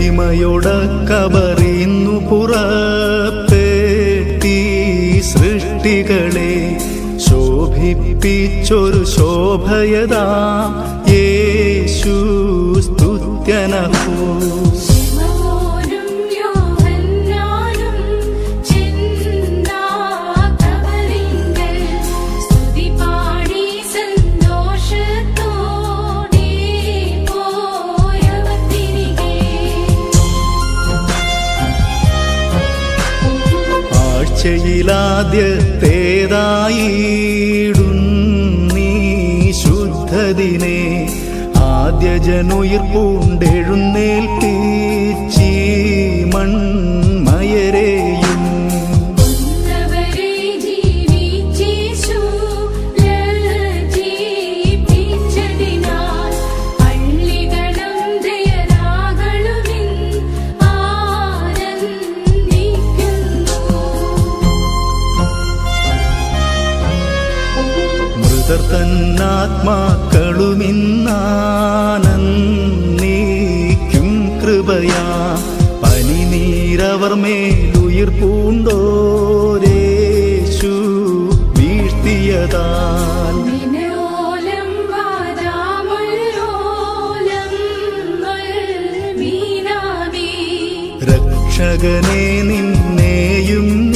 മഹിമയോട കബറിന്നു പുറപ്പെട്ടീ സൃഷ്ടികളെ ശോഭിപ്പിച്ചൊരു ശോഭയതാ യേശു സ്തുത്യനഹോ ശിമോനും യോഹന്നാനും ചെന്നാകവരിങ്കൽ സ്തുതി പാടി സന്തോഷത്തോടെ പോയവർ തിരികെ ആഴ്ചയിലാദ്യത്തേതായിടും നീ ശുദ്ധദിനെ ആദ്യ ജനുയിർപ്പൂണ്ടെഴുന്നേൽപ്പിച്ചീ മൺമയരെയും കൊന്നവരെ ജീവിച്ചേശു ലജ്ജിപ്പിച്ചതിനാൽ പള്ളികളും ദയരാകളുമിൻ ആനന്ദിക്കുന്നു മൃതർ തന്നാത്മാക്കളുമിന്നാനന്ദിക്കും കൃപയാ പനിനീരവർ മേലുയിർ പൂണ്ടോരേശു വീഴ്ത്തിയതാൽ നിനോലം വാദാമുള്ളോലം മീനാമേ രക്ഷകനെ നിന്നെയും